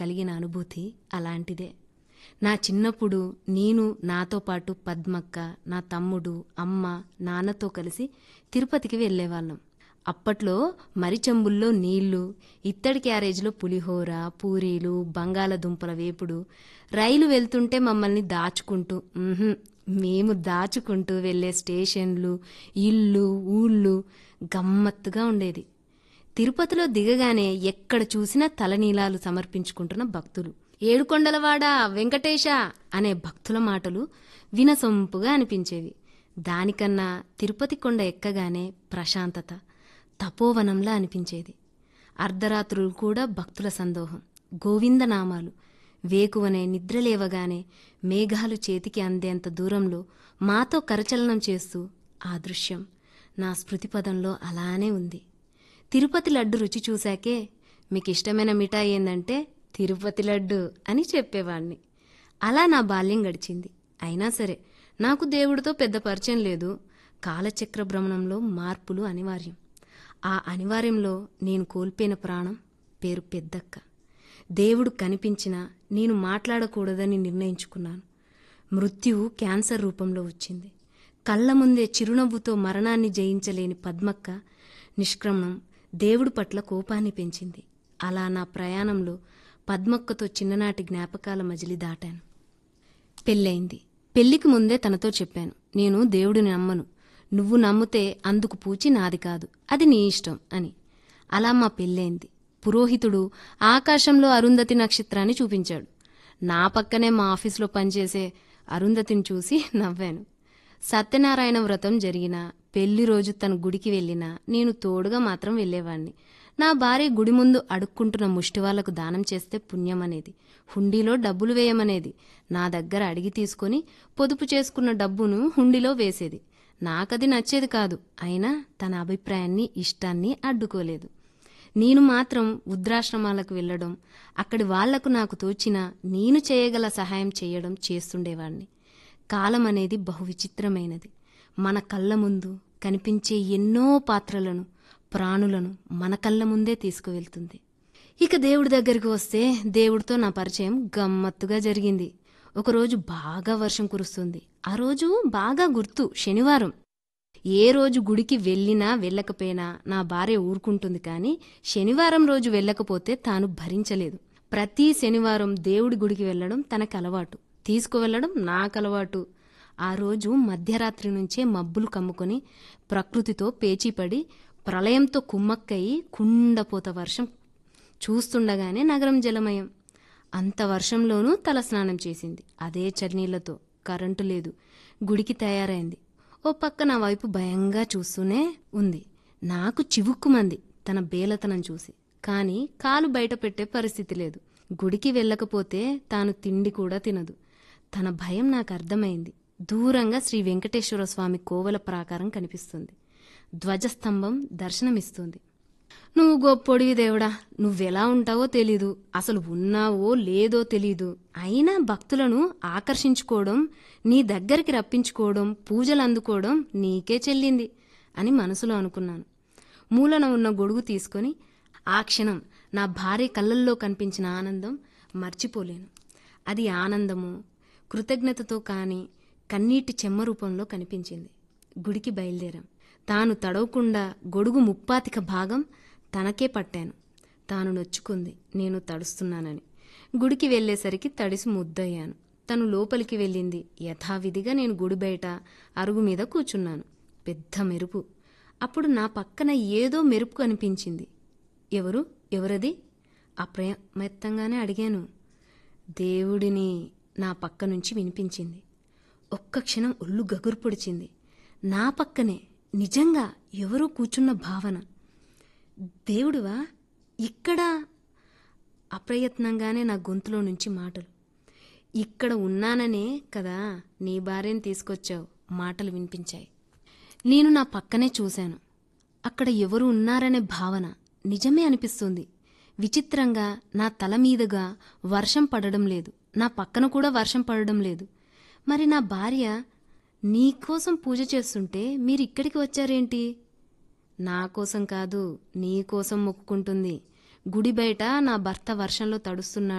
కలిగిన అనుభూతి అలాంటిదే నా చిన్నప్పుడు నేను నాతో పాటు పద్మక్క నా తమ్ముడు అమ్మ నాన్నతో కలిసి తిరుపతికి వెళ్ళేవాళ్ళం అప్పట్లో మరి చెంబుల్లో నీళ్లు ఇత్తడి క్యారేజ్లో పులిహోర పూరీలు బంగాళదుంపల వేపుడు రైలు వెళ్తుంటే మమ్మల్ని దాచుకుంటూ ఉహుం, మేము దాచుకుంటూ వెళ్ళే స్టేషన్లు ఇల్లు ఊళ్ళు గమ్మత్తుగా ఉండేది తిరుపతిలో దిగగానే ఎక్కడ చూసినా తలనీలాలు సమర్పించుకుంటున్న భక్తులు ఏడుకొండలవాడ వెంకటేశ అనే భక్తుల మాటలు వినసొంపుగా అనిపించేవి దానికన్నా తిరుపతి కొండ ఎక్కగానే ప్రశాంతత తపోవనంలా అనిపించేది అర్ధరాత్రులు కూడా భక్తుల సందోహం గోవిందనామాలు వేకువనే నిద్రలేవగానే మేఘాలు చేతికి అందేంత దూరంలో మాతో కరచలనం చేస్తూ ఆ దృశ్యం నా స్మృతిపదంలో అలానే ఉంది తిరుపతి లడ్డు రుచి చూశాకే మీకు ఇష్టమైన మిఠాయి ఏందంటే తిరుపతి లడ్డు అని చెప్పేవాణ్ణి అలా నా బాల్యం గడిచింది అయినా సరే నాకు దేవుడితో పెద్ద పరిచయం లేదు కాలచక్ర భ్రమణంలో మార్పులు అనివార్యం ఆ అనివార్యంలో నేను కోల్పోయిన ప్రాణం పేరు పెద్దక్క దేవుడు కనిపించినా నేను మాట్లాడకూడదని నిర్ణయించుకున్నాను మృత్యువు క్యాన్సర్ రూపంలో వచ్చింది కళ్ళ ముందే చిరునవ్వుతో మరణాన్ని జయించలేని పద్మక్క నిష్క్రమణం దేవుడి పట్ల కోపాన్ని పెంచింది అలా నా ప్రయాణంలో పద్మక్కతో చిన్ననాటి జ్ఞాపకాల మజిలి దాటాను పెళ్ళయింది పెళ్లికి ముందే తనతో చెప్పాను నేను దేవుడిని నమ్మను నువ్వు నమ్మితే అందుకు పూచి నాది కాదు అది నీ ఇష్టం అని అలా మా పెళ్ళైంది పురోహితుడు ఆకాశంలో అరుంధతి నక్షత్రాన్ని చూపించాడు నా పక్కనే మా ఆఫీసులో పనిచేసే అరుంధతిని చూసి నవ్వాను సత్యనారాయణ వ్రతం జరిగినా పెళ్లి రోజు తన గుడికి వెళ్ళినా నేను తోడుగా మాత్రం వెళ్ళేవాణ్ణి నా భార్య గుడి ముందు అడుక్కుంటున్న ముష్టి వాళ్లకు దానం చేస్తే పుణ్యం అనేది హుండీలో డబ్బులు వేయమనేది నా దగ్గర అడిగి తీసుకొని పొదుపు చేసుకున్న డబ్బును హుండీలో వేసేది నాకది నచ్చేది కాదు అయినా తన అభిప్రాయాన్ని ఇష్టాన్ని అడ్డుకోలేదు నేను మాత్రం వృద్ధాశ్రమాలకు వెళ్ళడం అక్కడి వాళ్లకు నాకు తోచిన నేను చేయగల సహాయం చేయడం చేస్తుండేవాణ్ణి కాలం అనేది బహు విచిత్రమైనది మన కళ్ళ ముందు కనిపించే ఎన్నో పాత్రలను ప్రాణులను మన కళ్ళ ముందే తీసుకువెళ్తుంది ఇక దేవుడి దగ్గరికి వస్తే దేవుడితో నా పరిచయం గమ్మత్తుగా జరిగింది ఒకరోజు బాగా వర్షం కురుస్తుంది ఆ రోజు బాగా గుర్తు శనివారం ఏ రోజు గుడికి వెళ్ళినా వెళ్ళకపోయినా నా భార్య ఊరుకుంటుంది కానీ శనివారం రోజు వెళ్ళకపోతే తాను భరించలేదు ప్రతి శనివారం దేవుడి గుడికి వెళ్ళడం తనకు అలవాటు తీసుకువెళ్ళడం నాకు అలవాటు ఆ రోజు మధ్యరాత్రి నుంచే మబ్బులు కమ్ముకొని ప్రకృతితో పేచీపడి ప్రళయంతో కుమ్మక్కయి కుండపోత వర్షం చూస్తుండగానే నగరం జలమయం అంత వర్షంలోనూ తలస్నానం చేసింది అదే చన్నీళ్లతో కరెంటు లేదు గుడికి తయారైంది ఓ పక్క నా వైపు భయంగా చూస్తూనే ఉంది నాకు చివుక్కుమంది తన బేలతనం చూసి కాని కాలు బయట పెట్టే పరిస్థితి లేదు గుడికి వెళ్ళకపోతే తాను తిండి కూడా తినదు తన భయం నాకు అర్థమైంది దూరంగా శ్రీ వెంకటేశ్వర స్వామి కోవల ప్రాకారం కనిపిస్తుంది ధ్వజస్తంభం దర్శనమిస్తుంది నువ్వు గొప్పొడివి దేవుడా నువ్వెలా ఉంటావో తెలీదు అసలు ఉన్నావో లేదో తెలీదు అయినా భక్తులను ఆకర్షించుకోవడం నీ దగ్గరికి రప్పించుకోవడం పూజలు అందుకోవడం నీకే చెల్లింది అని మనసులో అనుకున్నాను మూలన ఉన్న గొడుగు తీసుకొని ఆ క్షణం నా భార్య కళ్ళల్లో కనిపించిన ఆనందం మర్చిపోలేను అది ఆనందము కృతజ్ఞతతో కాని కన్నీటి చెమ్మ రూపంలో కనిపించింది గుడికి బయలుదేరాం తాను తడవకుండా గొడుగు ముప్పాతిక భాగం తనకే పట్టాను తాను నొచ్చుకుంది నేను తడుస్తున్నానని గుడికి వెళ్ళేసరికి తడిసి ముద్దయ్యాను తను లోపలికి వెళ్ళింది యథావిధిగా నేను గుడి బయట అరుగు మీద కూర్చున్నాను పెద్ద మెరుపు అప్పుడు నా పక్కన ఏదో మెరుపు కనిపించింది ఎవరు ఎవరది అప్రయత్నంగానే అడిగాను దేవుడిని నా పక్క నుంచి వినిపించింది ఒక్క క్షణం ఒళ్ళు గగురు పొడిచింది నా పక్కనే నిజంగా ఎవరో కూర్చున్న భావన దేవుడివా ఇక్కడ అప్రయత్నంగానే నా గొంతులో నుంచి మాటలు ఇక్కడ ఉన్నాననే కదా నీ భార్యను తీసుకొచ్చావు మాటలు వినిపించాయి నేను నా పక్కనే చూశాను అక్కడ ఎవరు ఉన్నారనే భావన నిజమే అనిపిస్తుంది విచిత్రంగా నా తల మీదుగా వర్షం పడడం లేదు నా పక్కన కూడా వర్షం పడడం లేదు మరి నా భార్య నీకోసం పూజ చేస్తుంటే మీరు ఇక్కడికి వచ్చారేంటి నా కోసం కాదు నీ కోసం మొక్కుకుంటుంది గుడి బయట నా భర్త వర్షంలో తడుస్తున్నాడు